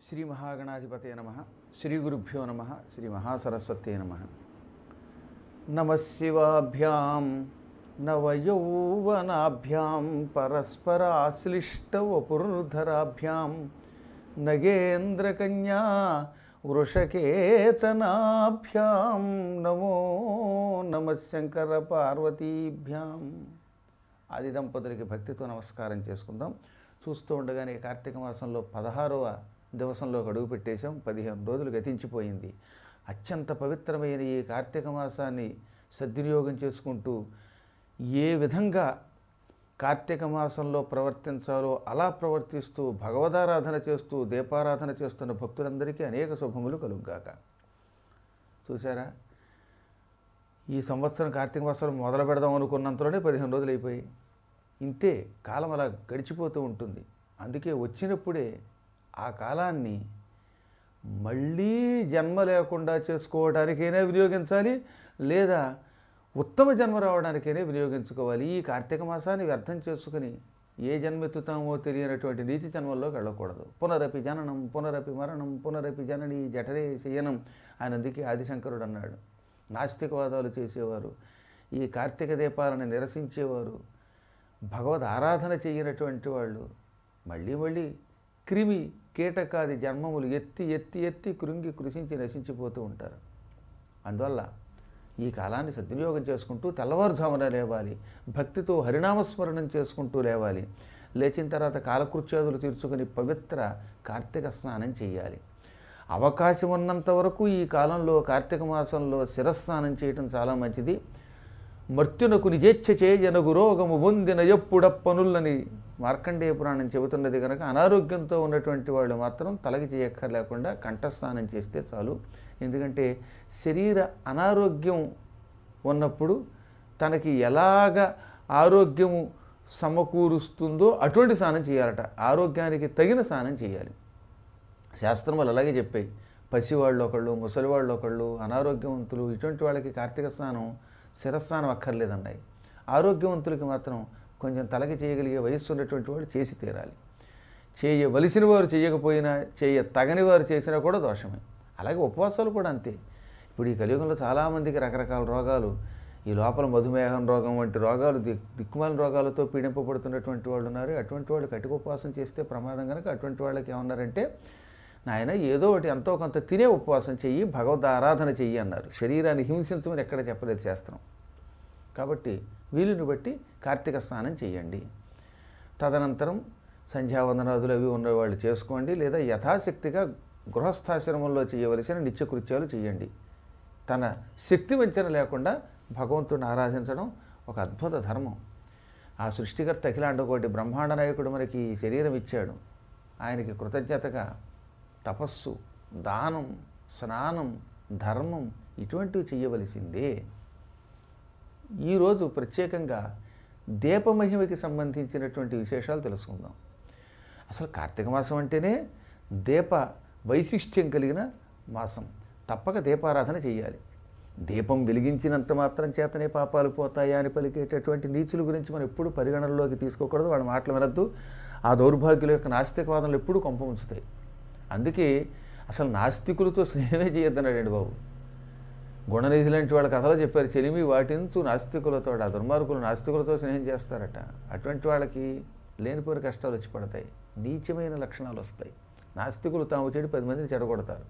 శ్రీ మహాగణాధిపతే నమ శ్రీ గురుభ్యో నమ శ్రీ మహాసరస్వతే నమ నమశివాభ్యాం నవయౌవనాభ్యాం పరస్పరాశ్లిష్టవపుర్ధరాభ్యాం నగేంద్రకన్యా వృషకేతనాభ్యాం నమో నమ శంకర పార్వతీభ్యాం ఆది దంపతులకి భక్తితో నమస్కారం చేసుకుందాం చూస్తూ ఉండగానే కార్తీక మాసంలో పదహారవ దివసంలోకి అడుగు పెట్టేశాం పదిహేను రోజులు గతించిపోయింది అత్యంత పవిత్రమైన ఈ కార్తీక మాసాన్ని సద్వినియోగం చేసుకుంటూ ఏ విధంగా కార్తీక మాసంలో ప్రవర్తించాలో అలా ప్రవర్తిస్తూ భగవదారాధన చేస్తూ దీపారాధన చేస్తున్న భక్తులందరికీ అనేక శుభములు కలుగుగాక చూసారా ఈ సంవత్సరం కార్తీక మాసంలో మొదలు పెడదాం అనుకున్నంతలోనే పదిహేను రోజులు అయిపోయి ఇంతే కాలం అలా గడిచిపోతూ ఉంటుంది అందుకే వచ్చినప్పుడే ఆ కాలాన్ని మళ్ళీ జన్మ లేకుండా చేసుకోవడానికైనా వినియోగించాలి లేదా ఉత్తమ జన్మ రావడానికైనా వినియోగించుకోవాలి ఈ కార్తీక మాసాన్ని వ్యర్థం చేసుకుని ఏ జన్మెత్తుతామో తెలియనటువంటి నీతి జన్మల్లోకి వెళ్ళకూడదు పునరపి జననం పునరపి మరణం పునరపి జనని జఠరే శయనం ఆయన అందుకే ఆదిశంకరుడు అన్నాడు నాస్తికవాదాలు చేసేవారు ఈ కార్తీక దీపాలను నిరసించేవారు భగవద్ ఆరాధన చేయనటువంటి వాళ్ళు మళ్ళీ మళ్ళీ క్రిమి కీటకాది జన్మములు ఎత్తి ఎత్తి ఎత్తి కృంగి కృషించి నశించిపోతూ ఉంటారు అందువల్ల ఈ కాలాన్ని సద్వినియోగం చేసుకుంటూ తెల్లవారుజామున లేవాలి భక్తితో హరినామస్మరణం చేసుకుంటూ లేవాలి లేచిన తర్వాత కాలకృత్యాదులు తీర్చుకుని పవిత్ర కార్తీక స్నానం చేయాలి అవకాశం ఉన్నంత వరకు ఈ కాలంలో కార్తీక మాసంలో శిరస్నానం చేయటం చాలా మంచిది మర్త్యునకు నిజేచ్ఛ చేయనగు రోగము పొందిన ఎప్పుడప్పనులని మార్కండేయ పురాణం చెబుతున్నది కనుక అనారోగ్యంతో ఉన్నటువంటి వాళ్ళు మాత్రం తలకి చేయక్కర్లేకుండా కంఠస్నానం చేస్తే చాలు ఎందుకంటే శరీర అనారోగ్యం ఉన్నప్పుడు తనకి ఎలాగ ఆరోగ్యము సమకూరుస్తుందో అటువంటి స్నానం చేయాలట ఆరోగ్యానికి తగిన స్నానం చేయాలి శాస్త్రములు అలాగే చెప్పాయి పసివాళ్ళు ఒకళ్ళు ముసలివాళ్ళు ఒకళ్ళు అనారోగ్యవంతులు ఇటువంటి వాళ్ళకి కార్తీక స్నానం శిరస్నానం అక్కర్లేదన్నాయి ఆరోగ్యవంతులకి మాత్రం కొంచెం తలకి చేయగలిగే వయస్సు ఉన్నటువంటి వాళ్ళు చేసి తీరాలి చేయవలసిన వారు చేయకపోయినా చేయ తగని వారు చేసినా కూడా దోషమే అలాగే ఉపవాసాలు కూడా అంతే ఇప్పుడు ఈ కలియుగంలో చాలామందికి రకరకాల రోగాలు ఈ లోపల మధుమేహం రోగం వంటి రోగాలు దిక్ దిక్కుమాల రోగాలతో పీడింపబడుతున్నటువంటి వాళ్ళు ఉన్నారు అటువంటి వాళ్ళు కటిక ఉపవాసం చేస్తే ప్రమాదం కనుక అటువంటి వాళ్ళకి ఏమన్నారంటే నాయన ఏదో ఒకటి ఎంతో కొంత తినే ఉపవాసం చెయ్యి భగవద్ ఆరాధన చెయ్యి అన్నారు శరీరాన్ని హింసించమని ఎక్కడ చెప్పలేదు శాస్త్రం కాబట్టి వీలుని బట్టి కార్తీక స్నానం చేయండి తదనంతరం సంధ్యావందనాదులు అవి ఉన్నవాళ్ళు చేసుకోండి లేదా యథాశక్తిగా గృహస్థాశ్రమంలో చేయవలసిన నిత్యకృత్యాలు చేయండి తన శక్తి వంచన లేకుండా భగవంతుడిని ఆరాధించడం ఒక అద్భుత ధర్మం ఆ సృష్టికర్త అఖిలాండకోటి బ్రహ్మాండ నాయకుడు మనకి ఈ శరీరం ఇచ్చాడు ఆయనకి కృతజ్ఞతగా తపస్సు దానం స్నానం ధర్మం ఇటువంటివి చేయవలసిందే ఈరోజు ప్రత్యేకంగా దీపమహిమకి సంబంధించినటువంటి విశేషాలు తెలుసుకుందాం అసలు కార్తీక మాసం అంటేనే దీప వైశిష్ట్యం కలిగిన మాసం తప్పక దీపారాధన చేయాలి దీపం వెలిగించినంత మాత్రం చేతనే పాపాలు పోతాయా అని పలికేటటువంటి నీచుల గురించి మనం ఎప్పుడు పరిగణనలోకి తీసుకోకూడదు వాళ్ళ మాటలు వినద్దు ఆ దౌర్భాగ్యుల యొక్క నాస్తికవాదనలు ఎప్పుడూ కొంప ఉంచుతాయి అందుకే అసలు నాస్తికులతో స్నేహమే చేయొద్దన్నాడండి బాబు గుణనిధి లాంటి వాళ్ళ కథలో చెప్పారు చెలిమి వాటించు నాస్తికులతో ఆ దుర్మార్గులు నాస్తికులతో స్నేహం చేస్తారట అటువంటి వాళ్ళకి లేనిపోని కష్టాలు వచ్చి పడతాయి నీచమైన లక్షణాలు వస్తాయి నాస్తికులు తాము చెడి పది మందిని చెడగొడతారు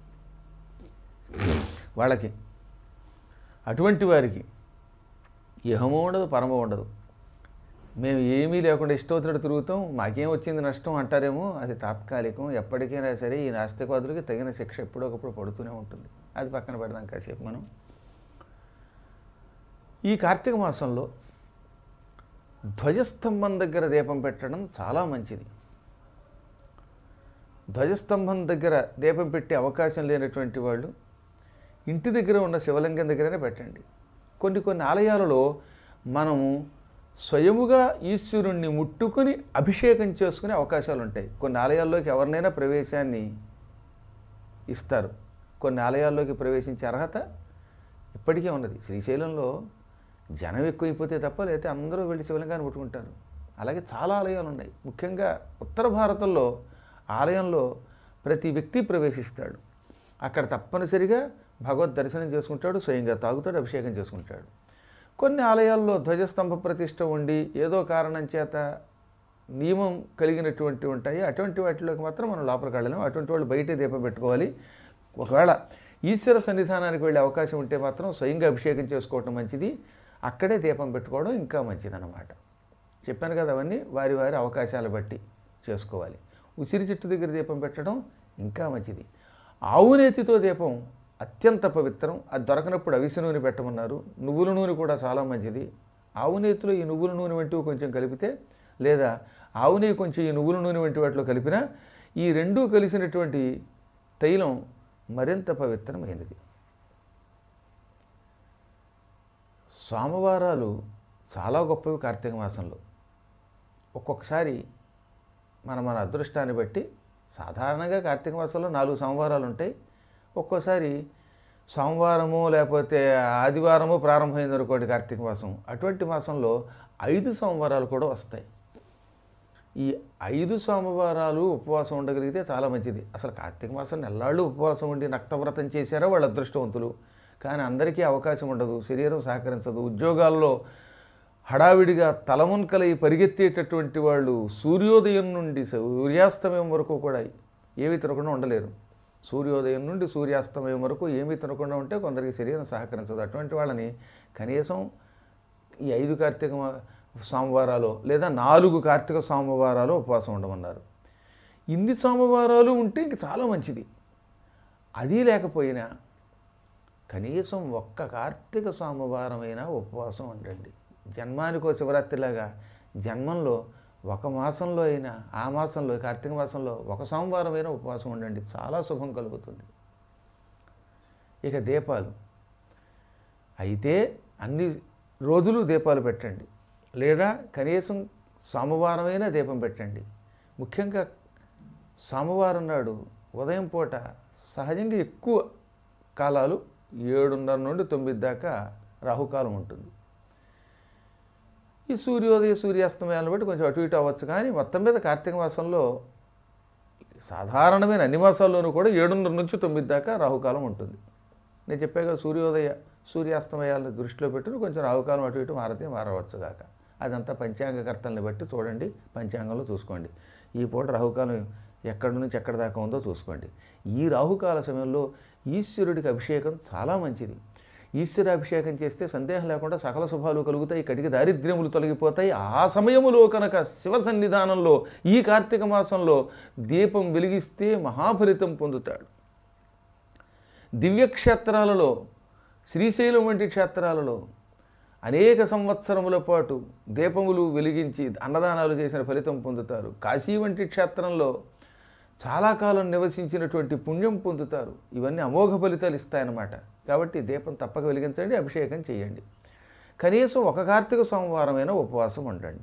వాళ్ళకి అటువంటి వారికి ఇహము ఉండదు పరమ ఉండదు మేము ఏమీ లేకుండా ఇష్టవుతున్నట్టు తిరుగుతాం మాకేం వచ్చింది నష్టం అంటారేమో అది తాత్కాలికం ఎప్పటికైనా సరే ఈ నాస్తికవాదులకి తగిన శిక్ష ఎప్పుడొకప్పుడు పడుతూనే ఉంటుంది అది పక్కన పెడదాం కాసేపు మనం ఈ కార్తీక మాసంలో ధ్వజస్తంభం దగ్గర దీపం పెట్టడం చాలా మంచిది ధ్వజస్తంభం దగ్గర దీపం పెట్టే అవకాశం లేనటువంటి వాళ్ళు ఇంటి దగ్గర ఉన్న శివలింగం దగ్గరనే పెట్టండి కొన్ని కొన్ని ఆలయాలలో మనము స్వయముగా ఈశ్వరుణ్ణి ముట్టుకుని అభిషేకం చేసుకునే అవకాశాలు ఉంటాయి కొన్ని ఆలయాల్లోకి ఎవరినైనా ప్రవేశాన్ని ఇస్తారు కొన్ని ఆలయాల్లోకి ప్రవేశించే అర్హత ఇప్పటికే ఉన్నది శ్రీశైలంలో జనం ఎక్కువైపోతే తప్ప లేకపోతే అందరూ వెళ్ళి శివలింగాన్ని ముట్టుకుంటారు అలాగే చాలా ఆలయాలు ఉన్నాయి ముఖ్యంగా ఉత్తర భారతంలో ఆలయంలో ప్రతి వ్యక్తి ప్రవేశిస్తాడు అక్కడ తప్పనిసరిగా భగవద్ దర్శనం చేసుకుంటాడు స్వయంగా తాగుతాడు అభిషేకం చేసుకుంటాడు కొన్ని ఆలయాల్లో ధ్వజస్తంభ ప్రతిష్ఠ ఉండి ఏదో కారణం చేత నియమం కలిగినటువంటి ఉంటాయి అటువంటి వాటిలోకి మాత్రం మనం లోపలికి వెళ్ళలేము అటువంటి వాళ్ళు బయటే దీపం పెట్టుకోవాలి ఒకవేళ ఈశ్వర సన్నిధానానికి వెళ్ళే అవకాశం ఉంటే మాత్రం స్వయంగా అభిషేకం చేసుకోవటం మంచిది అక్కడే దీపం పెట్టుకోవడం ఇంకా మంచిదన్నమాట చెప్పాను కదా అవన్నీ వారి వారి అవకాశాలు బట్టి చేసుకోవాలి ఉసిరి చెట్టు దగ్గర దీపం పెట్టడం ఇంకా మంచిది ఆవు నేతితో దీపం అత్యంత పవిత్రం అది దొరకనప్పుడు అవిసె నూనె పెట్టమన్నారు నువ్వుల నూనె కూడా చాలా మంచిది ఆవు నేతిలో ఈ నువ్వుల నూనె వంటివి కొంచెం కలిపితే లేదా ఆవు నెయ్యి కొంచెం ఈ నువ్వుల నూనె వంటి వాటిలో కలిపినా ఈ రెండూ కలిసినటువంటి తైలం మరింత పవిత్రమైనది సోమవారాలు చాలా గొప్పవి కార్తీక మాసంలో ఒక్కొక్కసారి మన మన అదృష్టాన్ని బట్టి సాధారణంగా కార్తీక మాసంలో నాలుగు సోమవారాలు ఉంటాయి ఒక్కోసారి సోమవారము లేకపోతే ఆదివారము ప్రారంభమైంది అనుకోండి కార్తీక మాసం అటువంటి మాసంలో ఐదు సోమవారాలు కూడా వస్తాయి ఈ ఐదు సోమవారాలు ఉపవాసం ఉండగలిగితే చాలా మంచిది అసలు కార్తీక మాసం నెల్లాళ్ళు ఉపవాసం ఉండి నక్తవ్రతం చేశారో వాళ్ళు అదృష్టవంతులు కానీ అందరికీ అవకాశం ఉండదు శరీరం సహకరించదు ఉద్యోగాల్లో హడావిడిగా తలమున్కలై పరిగెత్తేటటువంటి వాళ్ళు సూర్యోదయం నుండి సూర్యాస్తమయం వరకు కూడా ఏమీ తినకుండా ఉండలేరు సూర్యోదయం నుండి సూర్యాస్తమయం వరకు ఏమీ తినకుండా ఉంటే కొందరికి శరీరం సహకరించదు అటువంటి వాళ్ళని కనీసం ఈ ఐదు కార్తీక మా- సోమవారాలు లేదా నాలుగు కార్తీక సోమవారాలు ఉపవాసం ఉండమన్నారు ఇన్ని సోమవారాలు ఉంటే ఇంక చాలా మంచిది అది లేకపోయినా కనీసం ఒక్క కార్తీక సోమవారమైనా ఉపవాసం ఉండండి జన్మానికో శివరాత్రిలాగా జన్మంలో ఒక మాసంలో అయినా ఆ మాసంలో కార్తీక మాసంలో ఒక సోమవారం అయినా ఉపవాసం ఉండండి చాలా శుభం కలుగుతుంది ఇక దీపాలు అయితే అన్ని రోజులు దీపాలు పెట్టండి లేదా కనీసం సోమవారమైనా దీపం పెట్టండి ముఖ్యంగా సోమవారం నాడు ఉదయం పూట సహజంగా ఎక్కువ కాలాలు ఏడున్నర నుండి తొమ్మిది దాకా రాహుకాలం ఉంటుంది ఈ సూర్యోదయ సూర్యాస్తమయాలను బట్టి కొంచెం అటు ఇటు అవ్వచ్చు కానీ మొత్తం మీద కార్తీక మాసంలో సాధారణమైన అన్ని మాసాల్లోనూ కూడా ఏడున్నర నుంచి తొమ్మిది దాకా రాహుకాలం ఉంటుంది నేను చెప్పాక సూర్యోదయ సూర్యాస్తమయాలను దృష్టిలో పెట్టుకుని కొంచెం రాహుకాలం అటు ఇటు మారితే మారవచ్చు కాక అదంతా పంచాంగకర్తల్ని బట్టి చూడండి పంచాంగంలో చూసుకోండి ఈ పూట రాహుకాలం ఎక్కడి నుంచి ఎక్కడి దాకా ఉందో చూసుకోండి ఈ రాహుకాల సమయంలో ఈశ్వరుడికి అభిషేకం చాలా మంచిది ఈశ్వరాభిషేకం చేస్తే సందేహం లేకుండా సకల శుభాలు కలుగుతాయి కటికి దారిద్ర్యములు తొలగిపోతాయి ఆ సమయములో కనుక శివ సన్నిధానంలో ఈ కార్తీక మాసంలో దీపం వెలిగిస్తే మహాఫలితం పొందుతాడు దివ్యక్షేత్రాలలో శ్రీశైలం వంటి క్షేత్రాలలో అనేక సంవత్సరముల పాటు దీపములు వెలిగించి అన్నదానాలు చేసిన ఫలితం పొందుతారు కాశీ వంటి క్షేత్రంలో చాలా కాలం నివసించినటువంటి పుణ్యం పొందుతారు ఇవన్నీ అమోఘ ఫలితాలు ఇస్తాయన్నమాట కాబట్టి దీపం తప్పక వెలిగించండి అభిషేకం చేయండి కనీసం ఒక కార్తీక సోమవారమైనా ఉపవాసం ఉండండి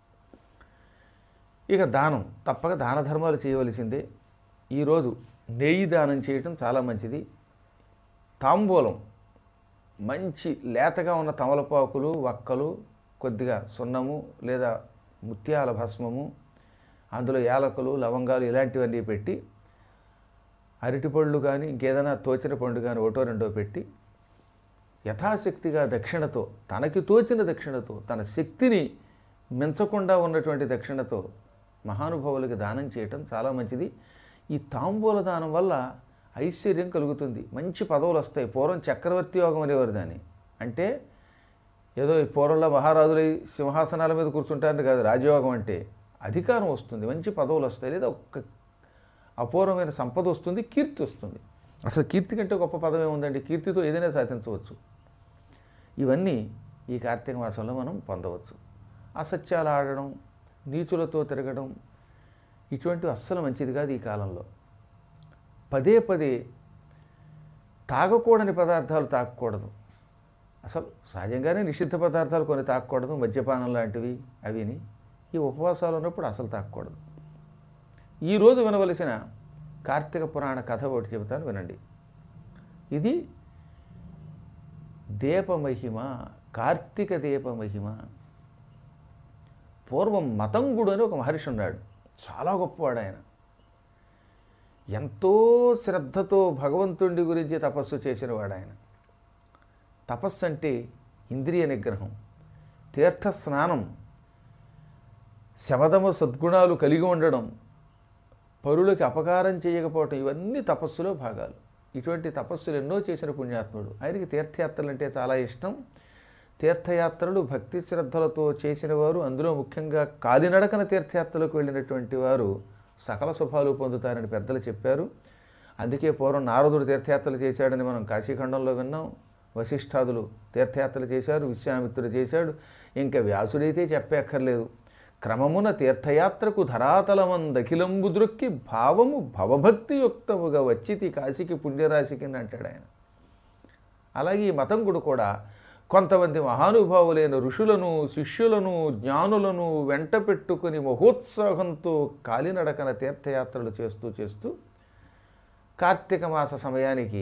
ఇక దానం తప్పక దాన ధర్మాలు చేయవలసిందే ఈరోజు నెయ్యి దానం చేయటం చాలా మంచిది తాంబూలం మంచి లేతగా ఉన్న తమలపాకులు వక్కలు కొద్దిగా సున్నము లేదా ముత్యాల భస్మము అందులో యాలకులు లవంగాలు ఇలాంటివన్నీ పెట్టి అరటిపళ్ళు కానీ ఇంకేదైనా తోచిన పండు కానీ ఒకటో రెండో పెట్టి యథాశక్తిగా దక్షిణతో తనకి తోచిన దక్షిణతో తన శక్తిని మించకుండా ఉన్నటువంటి దక్షిణతో మహానుభావులకి దానం చేయటం చాలా మంచిది ఈ తాంబూల దానం వల్ల ఐశ్వర్యం కలుగుతుంది మంచి పదవులు వస్తాయి పూర్వం చక్రవర్తి యోగం అనేవారు దాన్ని అంటే ఏదో ఈ పూర్వంలో మహారాజులై సింహాసనాల మీద కూర్చుంటారని కాదు రాజయోగం అంటే అధికారం వస్తుంది మంచి పదవులు వస్తాయి లేదా ఒక్క అపూర్వమైన సంపద వస్తుంది కీర్తి వస్తుంది అసలు కీర్తి కంటే గొప్ప పదవి ఉందండి కీర్తితో ఏదైనా సాధించవచ్చు ఇవన్నీ ఈ కార్తీక మాసంలో మనం పొందవచ్చు అసత్యాలు ఆడడం నీచులతో తిరగడం ఇటువంటివి అస్సలు మంచిది కాదు ఈ కాలంలో పదే పదే తాగకూడని పదార్థాలు తాగకూడదు అసలు సహజంగానే నిషిద్ధ పదార్థాలు కొన్ని తాగకూడదు మద్యపానం లాంటివి అవిని ఈ ఉపవాసాలు ఉన్నప్పుడు అసలు తాగకూడదు ఈరోజు వినవలసిన కార్తీక పురాణ కథ ఒకటి చెబుతాను వినండి ఇది దీపమహిమ కార్తీక దీపమహిమ పూర్వం మతంగుడు అని ఒక మహర్షి ఉన్నాడు చాలా గొప్పవాడు ఆయన ఎంతో శ్రద్ధతో భగవంతుడి గురించి తపస్సు చేసినవాడు ఆయన తపస్సు అంటే ఇంద్రియ నిగ్రహం తీర్థ స్నానం శమదమ సద్గుణాలు కలిగి ఉండడం పరులకి అపకారం చేయకపోవటం ఇవన్నీ తపస్సులో భాగాలు ఇటువంటి తపస్సులు ఎన్నో చేసిన పుణ్యాత్ముడు ఆయనకి తీర్థయాత్రలు అంటే చాలా ఇష్టం తీర్థయాత్రలు భక్తి శ్రద్ధలతో చేసిన వారు అందులో ముఖ్యంగా కాలినడకన తీర్థయాత్రలకు వెళ్ళినటువంటి వారు సకల శుభాలు పొందుతారని పెద్దలు చెప్పారు అందుకే పూర్వం నారదుడు తీర్థయాత్రలు చేశాడని మనం కాశీఖండంలో విన్నాం వశిష్ఠాదులు తీర్థయాత్రలు చేశారు విశ్వామిత్రుడు చేశాడు ఇంకా వ్యాసుడైతే చెప్పక్కర్లేదు క్రమమున తీర్థయాత్రకు ధరాతలమందఖిలంబు దృక్కి భావము భవభక్తి యుక్తముగా వచ్చితి కాశీకి పుణ్యరాశికి అంటాడు ఆయన అలాగే ఈ మతంగుడు కూడా కొంతమంది మహానుభావులైన ఋషులను శిష్యులను జ్ఞానులను వెంట పెట్టుకుని మహోత్సాహంతో కాలినడకన తీర్థయాత్రలు చేస్తూ చేస్తూ కార్తీక మాస సమయానికి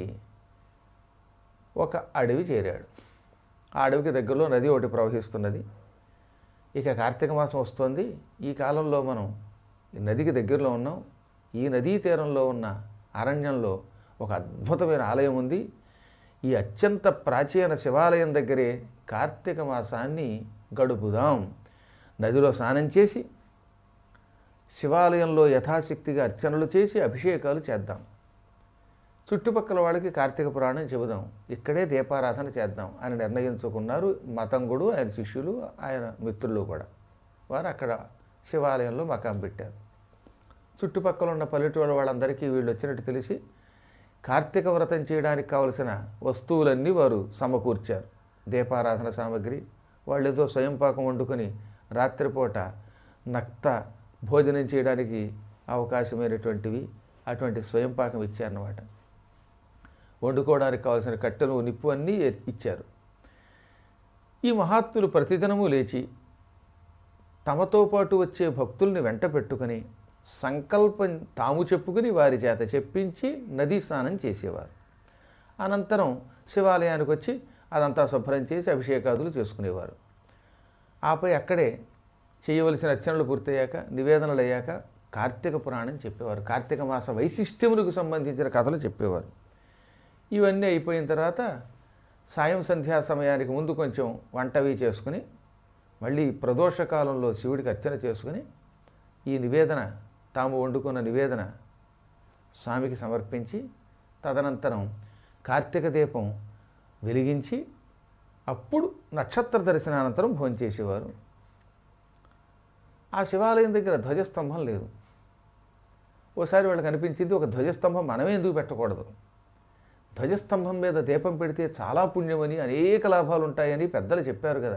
ఒక అడవి చేరాడు ఆ అడవికి దగ్గరలో నది ఒకటి ప్రవహిస్తున్నది ఇక కార్తీక మాసం వస్తుంది ఈ కాలంలో మనం ఈ నదికి దగ్గరలో ఉన్నాం ఈ నదీ తీరంలో ఉన్న అరణ్యంలో ఒక అద్భుతమైన ఆలయం ఉంది ఈ అత్యంత ప్రాచీన శివాలయం దగ్గరే కార్తీక మాసాన్ని గడుపుదాం నదిలో స్నానం చేసి శివాలయంలో యథాశక్తిగా అర్చనలు చేసి అభిషేకాలు చేద్దాం చుట్టుపక్కల వాళ్ళకి కార్తీక పురాణం చెబుదాం ఇక్కడే దీపారాధన చేద్దాం అని నిర్ణయించుకున్నారు మతంగుడు ఆయన శిష్యులు ఆయన మిత్రులు కూడా వారు అక్కడ శివాలయంలో మకాం పెట్టారు చుట్టుపక్కల ఉన్న పల్లెటూళ్ళ వాళ్ళందరికీ వీళ్ళు వచ్చినట్టు తెలిసి కార్తీక వ్రతం చేయడానికి కావలసిన వస్తువులన్నీ వారు సమకూర్చారు దీపారాధన సామగ్రి వాళ్ళు ఏదో స్వయం పాకం వండుకొని రాత్రిపూట నక్త భోజనం చేయడానికి అవకాశమైనటువంటివి అటువంటి స్వయం పాకం ఇచ్చారన్నమాట వండుకోవడానికి కావాల్సిన కట్టెలు నిప్పు అన్నీ ఇచ్చారు ఈ మహాత్ములు ప్రతిదినము లేచి తమతో పాటు వచ్చే భక్తుల్ని వెంట పెట్టుకుని సంకల్పం తాము చెప్పుకుని వారి చేత చెప్పించి నదీ స్నానం చేసేవారు అనంతరం శివాలయానికి వచ్చి అదంతా శుభ్రం చేసి అభిషేకాదులు చేసుకునేవారు ఆపై అక్కడే చేయవలసిన అర్చనలు పూర్తయ్యాక నివేదనలు అయ్యాక కార్తీక పురాణం చెప్పేవారు కార్తీక మాస వైశిష్ట్యములకు సంబంధించిన కథలు చెప్పేవారు ఇవన్నీ అయిపోయిన తర్వాత సాయం సంధ్యా సమయానికి ముందు కొంచెం వంటవి చేసుకుని మళ్ళీ ప్రదోష కాలంలో శివుడికి అర్చన చేసుకుని ఈ నివేదన తాము వండుకున్న నివేదన స్వామికి సమర్పించి తదనంతరం కార్తీక దీపం వెలిగించి అప్పుడు నక్షత్ర దర్శనానంతరం భోంచేసేవారు ఆ శివాలయం దగ్గర ధ్వజస్తంభం లేదు ఓసారి వాళ్ళకి అనిపించింది ఒక ధ్వజస్తంభం మనమే ఎందుకు పెట్టకూడదు ధ్వజస్తంభం మీద దీపం పెడితే చాలా పుణ్యమని అనేక లాభాలు ఉంటాయని పెద్దలు చెప్పారు కదా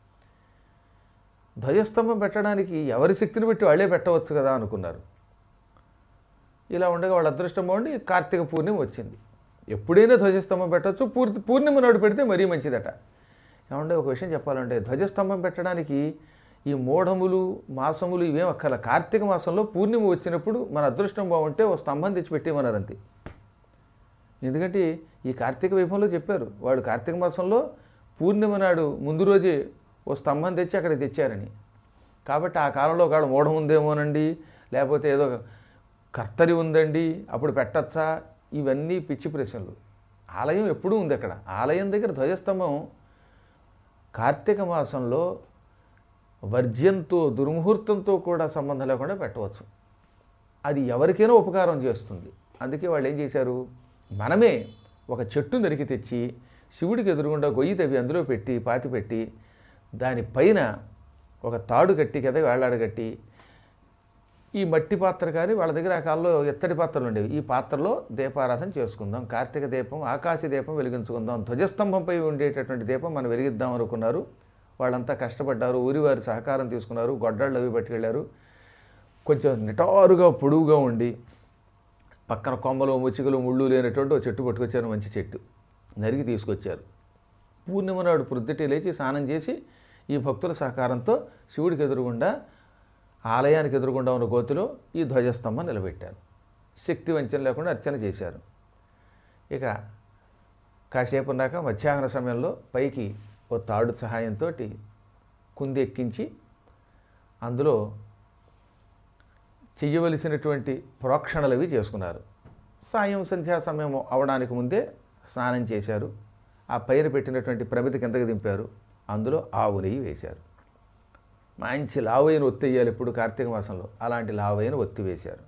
ధ్వజస్తంభం పెట్టడానికి ఎవరి శక్తిని పెట్టి వాళ్ళే పెట్టవచ్చు కదా అనుకున్నారు ఇలా ఉండగా వాళ్ళ అదృష్టం బాగుండి కార్తీక పూర్ణిమ వచ్చింది ఎప్పుడైనా ధ్వజస్తంభం పెట్టవచ్చు పూర్తి పూర్ణిమ నాడు పెడితే మరీ మంచిదట ఏమంటే ఒక విషయం చెప్పాలంటే ధ్వజస్తంభం పెట్టడానికి ఈ మూఢములు మాసములు ఇవేం అక్కర్ల కార్తీక మాసంలో పూర్ణిమ వచ్చినప్పుడు మన అదృష్టం బాగుంటే ఓ స్తంభం తెచ్చి పెట్టేమన్నారు అంతే ఎందుకంటే ఈ కార్తీక వైభవంలో చెప్పారు వాడు కార్తీక మాసంలో పూర్ణిమ నాడు ముందు రోజే ఓ స్తంభం తెచ్చి అక్కడ తెచ్చారని కాబట్టి ఆ కాలంలో ఒక మూఢం ఉందేమోనండి లేకపోతే ఏదో కర్తరి ఉందండి అప్పుడు పెట్టచ్చా ఇవన్నీ పిచ్చి ప్రశ్నలు ఆలయం ఎప్పుడూ ఉంది అక్కడ ఆలయం దగ్గర ధ్వజస్తంభం కార్తీక మాసంలో వర్జ్యంతో దుర్ముహూర్తంతో కూడా సంబంధం లేకుండా పెట్టవచ్చు అది ఎవరికైనా ఉపకారం చేస్తుంది అందుకే వాళ్ళు ఏం చేశారు మనమే ఒక చెట్టు నరికి తెచ్చి శివుడికి ఎదురుగుండా గొయ్యి తవ్వి అందులో పెట్టి పాతి పెట్టి దానిపైన ఒక తాడు కట్టి కదా వేలాడగట్టి ఈ మట్టి పాత్ర కానీ వాళ్ళ దగ్గర ఆ కాలంలో ఎత్తడి పాత్రలు ఉండేవి ఈ పాత్రలో దీపారాధన చేసుకుందాం కార్తీక దీపం ఆకాశ దీపం వెలిగించుకుందాం ధ్వజస్తంభంపై ఉండేటటువంటి దీపం మనం వెలిగిద్దాం అనుకున్నారు వాళ్ళంతా కష్టపడ్డారు ఊరి వారి సహకారం తీసుకున్నారు గొడ్డళ్ళు అవి పట్టుకెళ్ళారు కొంచెం నిటారుగా పొడువుగా ఉండి పక్కన కొమ్మలు ముచ్చికలు ముళ్ళు లేనటువంటి ఒక చెట్టు పట్టుకొచ్చారు మంచి చెట్టు నరికి తీసుకొచ్చారు పూర్ణిమ నాడు ప్రొద్దుటే లేచి స్నానం చేసి ఈ భక్తుల సహకారంతో శివుడికి ఎదురుగుండా ఆలయానికి ఎదురుగుండా ఉన్న గోతిలో ఈ ధ్వజస్తంభం నిలబెట్టారు శక్తి వంచన లేకుండా అర్చన చేశారు ఇక కాసేపు ఉన్నాక మధ్యాహ్న సమయంలో పైకి ఓ తాడు సహాయంతో కుంది ఎక్కించి అందులో చెయ్యవలసినటువంటి ప్రోక్షణలు అవి చేసుకున్నారు సాయం సంధ్యా సమయం అవడానికి ముందే స్నానం చేశారు ఆ పైన పెట్టినటువంటి ప్రమితి కిందకి దింపారు అందులో ఆవు నెయ్యి వేశారు మంచి లావైన ఒత్తి వేయాలి ఇప్పుడు కార్తీక మాసంలో అలాంటి లావైన ఒత్తి వేశారు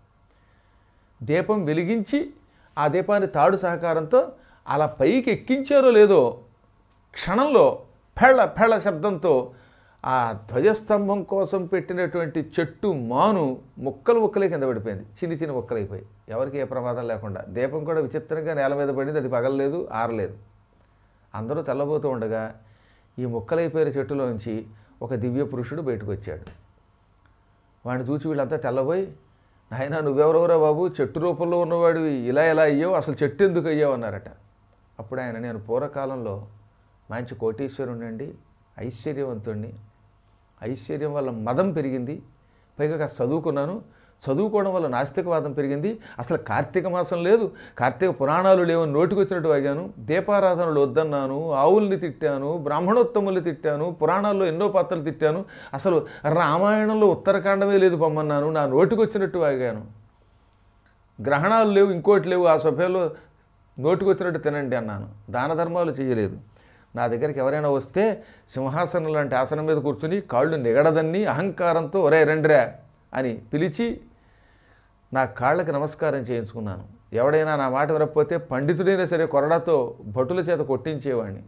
దీపం వెలిగించి ఆ దీపాన్ని తాడు సహకారంతో అలా పైకి ఎక్కించారో లేదో క్షణంలో ఫెళ్ళ ఫెళ్ళ శబ్దంతో ఆ ధ్వజస్తంభం కోసం పెట్టినటువంటి చెట్టు మాను ముక్కలు ముక్కలే కింద పడిపోయింది చిన్ని చిన్న ముక్కలైపోయి ఎవరికి ఏ ప్రమాదం లేకుండా దీపం కూడా విచిత్రంగా నేల మీద పడింది అది పగలలేదు ఆరలేదు అందరూ తెల్లబోతూ ఉండగా ఈ ముక్కలైపోయిన చెట్టులోంచి ఒక దివ్య పురుషుడు బయటకు వచ్చాడు వాడిని చూసి వీళ్ళంతా తెల్లబోయి నాయన నువ్వెవరెవరా బాబు చెట్టు రూపంలో ఉన్నవాడివి ఇలా ఎలా అయ్యావు అసలు చెట్టు ఎందుకు అయ్యావు అన్నారట అప్పుడు ఆయన నేను పూర్వకాలంలో మంచి కోటీశ్వరుణ్ణండి ఐశ్వర్యవంతుణ్ణి ఐశ్వర్యం వల్ల మదం పెరిగింది పైగా కాస్త చదువుకున్నాను చదువుకోవడం వల్ల నాస్తికవాదం పెరిగింది అసలు కార్తీక మాసం లేదు కార్తీక పురాణాలు లేవని నోటికి వచ్చినట్టు వాగాను దీపారాధనలు వద్దన్నాను ఆవుల్ని తిట్టాను బ్రాహ్మణోత్తముల్ని తిట్టాను పురాణాల్లో ఎన్నో పాత్రలు తిట్టాను అసలు రామాయణంలో ఉత్తరకాండమే లేదు పొమ్మన్నాను నా నోటికి వచ్చినట్టు వాగాను గ్రహణాలు లేవు ఇంకోటి లేవు ఆ సభ్యంలో నోటికి వచ్చినట్టు తినండి అన్నాను దాన ధర్మాలు చేయలేదు నా దగ్గరికి ఎవరైనా వస్తే సింహాసనం లాంటి ఆసనం మీద కూర్చుని కాళ్ళు నిగడదన్ని అహంకారంతో ఒరే రండిరా అని పిలిచి నా కాళ్ళకి నమస్కారం చేయించుకున్నాను ఎవడైనా నా మాట వినకపోతే పండితుడైనా సరే కొరడాతో భటుల చేత కొట్టించేవాడిని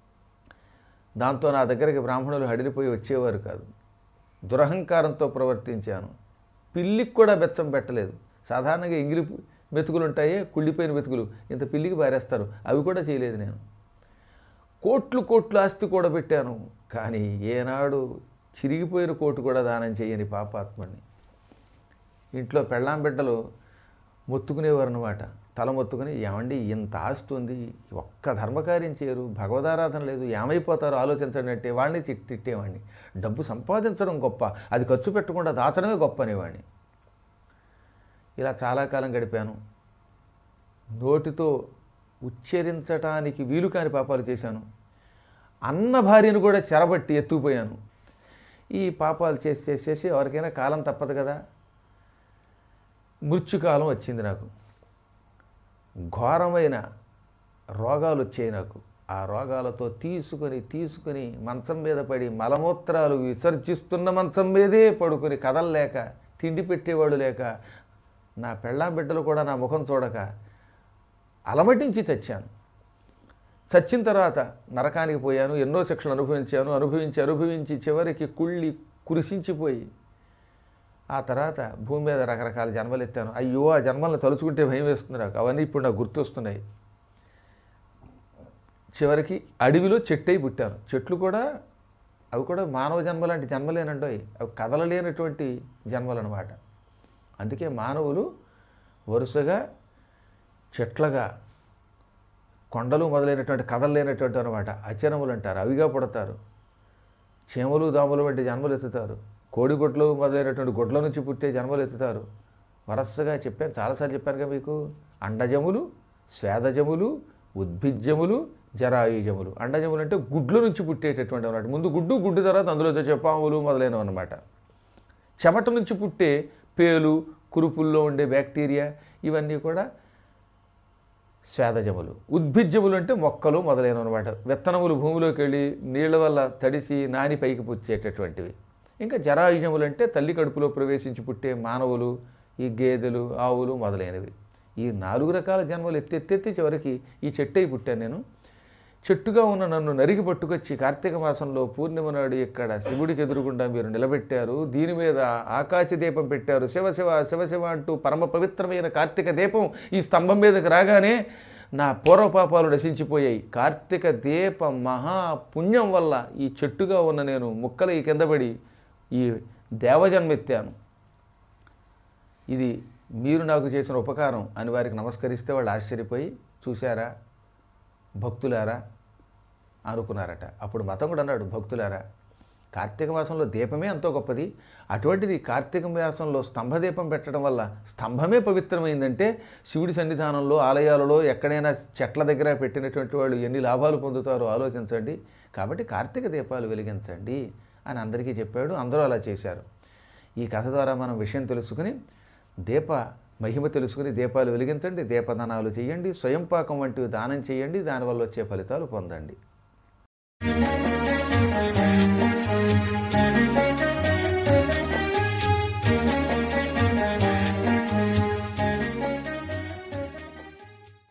దాంతో నా దగ్గరికి బ్రాహ్మణులు హడిలిపోయి వచ్చేవారు కాదు దురహంకారంతో ప్రవర్తించాను పిల్లికి కూడా బెచ్చం పెట్టలేదు సాధారణంగా ఎంగిలి మెతుకులు ఉంటాయే కుళ్ళిపోయిన మెతుకులు ఇంత పిల్లికి పారేస్తారు అవి కూడా చేయలేదు నేను కోట్లు కోట్లు ఆస్తి కూడా పెట్టాను కానీ ఏనాడు చిరిగిపోయిన కోటు కూడా దానం చేయని పాపాత్మని ఇంట్లో పెళ్ళాం బిడ్డలు మొత్తుకునేవారు అనమాట తల మొత్తుకుని ఏమండి ఇంత ఆస్తి ఉంది ఒక్క ధర్మకార్యం చేయరు భగవదారాధన లేదు ఏమైపోతారో ఆలోచించండి అంటే వాడిని తిట్టి తిట్టేవాడిని డబ్బు సంపాదించడం గొప్ప అది ఖర్చు పెట్టకుండా దాచడమే గొప్ప అనేవాడిని ఇలా చాలా కాలం గడిపాను నోటితో ఉచ్చరించటానికి వీలు కాని పాపాలు చేశాను అన్న భార్యను కూడా చెరబట్టి ఎత్తుకుపోయాను ఈ పాపాలు చేసి చేసి చేసి ఎవరికైనా కాలం తప్పదు కదా మృత్యుకాలం వచ్చింది నాకు ఘోరమైన రోగాలు వచ్చాయి నాకు ఆ రోగాలతో తీసుకొని తీసుకొని మంచం మీద పడి మలమూత్రాలు విసర్జిస్తున్న మంచం మీదే పడుకొని కదలలేక తిండి పెట్టేవాడు లేక నా పెళ్ళాం బిడ్డలు కూడా నా ముఖం చూడక అలమటించి చచ్చాను చచ్చిన తర్వాత నరకానికి పోయాను ఎన్నో శిక్షలు అనుభవించాను అనుభవించి అనుభవించి చివరికి కుళ్ళి కురిసించిపోయి ఆ తర్వాత భూమి మీద రకరకాల జన్మలు ఎత్తాను అయ్యో ఆ జన్మలను తలుచుకుంటే భయం వేస్తుంది నాకు అవన్నీ ఇప్పుడు నాకు గుర్తొస్తున్నాయి చివరికి అడవిలో చెట్టై పుట్టాను చెట్లు కూడా అవి కూడా మానవ జన్మ లాంటి జన్మలేనండోయ్ అవి కదలలేనటువంటి జన్మలు అనమాట అందుకే మానవులు వరుసగా చెట్లగా కొండలు మొదలైనటువంటి కదలలేనటువంటి అనమాట అచరములు అంటారు అవిగా పుడతారు చీమలు దాములు వంటి జన్మలు ఎత్తుతారు కోడిగుడ్లు మొదలైనటువంటి గుడ్ల నుంచి పుట్టే జన్మలు ఎత్తుతారు వరసగా చెప్పాను చాలాసార్లు చెప్పానుగా మీకు అండజములు స్వేదజములు ఉద్భిజ్యములు జరాయుజములు అండజములు అంటే గుడ్ల నుంచి పుట్టేటటువంటి అన్నమాట ముందు గుడ్డు గుడ్డు తర్వాత అందులో వచ్చే పాములు మొదలైనవి అన్నమాట చెమట నుంచి పుట్టే పేలు కురుపుల్లో ఉండే బ్యాక్టీరియా ఇవన్నీ కూడా స్వేదజములు ఉద్భిజ్యములు అంటే మొక్కలు మొదలైనవి అనమాట విత్తనములు భూమిలోకి వెళ్ళి నీళ్ళ వల్ల తడిసి నాని పైకి పుచ్చేటటువంటివి ఇంకా జరాయుజములు అంటే తల్లి కడుపులో ప్రవేశించి పుట్టే మానవులు ఈ గేదెలు ఆవులు మొదలైనవి ఈ నాలుగు రకాల జన్మలు ఎత్తెత్తెత్తి చివరికి ఈ చెట్టై పుట్టాను నేను చెట్టుగా ఉన్న నన్ను నరికి పట్టుకొచ్చి కార్తీక మాసంలో పూర్ణిమ నాడు ఇక్కడ శివుడికి ఎదురుగుండా మీరు నిలబెట్టారు దీని మీద ఆకాశ దీపం పెట్టారు శివ శివ శివ శివ అంటూ పరమ పవిత్రమైన కార్తీక దీపం ఈ స్తంభం మీదకి రాగానే నా పూర్వపాపాలు నశించిపోయాయి కార్తీక దీప మహాపుణ్యం వల్ల ఈ చెట్టుగా ఉన్న నేను ముక్కలు ఈ కిందపడి ఈ దేవజన్మెత్తాను ఇది మీరు నాకు చేసిన ఉపకారం అని వారికి నమస్కరిస్తే వాళ్ళు ఆశ్చర్యపోయి చూశారా భక్తులారా అనుకున్నారట అప్పుడు మతం కూడా అన్నాడు భక్తులారా కార్తీక మాసంలో దీపమే ఎంతో గొప్పది అటువంటిది కార్తీక మాసంలో స్తంభదీపం పెట్టడం వల్ల స్తంభమే పవిత్రమైందంటే శివుడి సన్నిధానంలో ఆలయాలలో ఎక్కడైనా చెట్ల దగ్గర పెట్టినటువంటి వాళ్ళు ఎన్ని లాభాలు పొందుతారో ఆలోచించండి కాబట్టి కార్తీక దీపాలు వెలిగించండి అని అందరికీ చెప్పాడు అందరూ అలా చేశారు ఈ కథ ద్వారా మనం విషయం తెలుసుకుని దీప మహిమ తెలుసుకుని దీపాలు వెలిగించండి దీపదానాలు చేయండి స్వయం పాకం వంటివి దానం చేయండి దానివల్ల వచ్చే ఫలితాలు పొందండి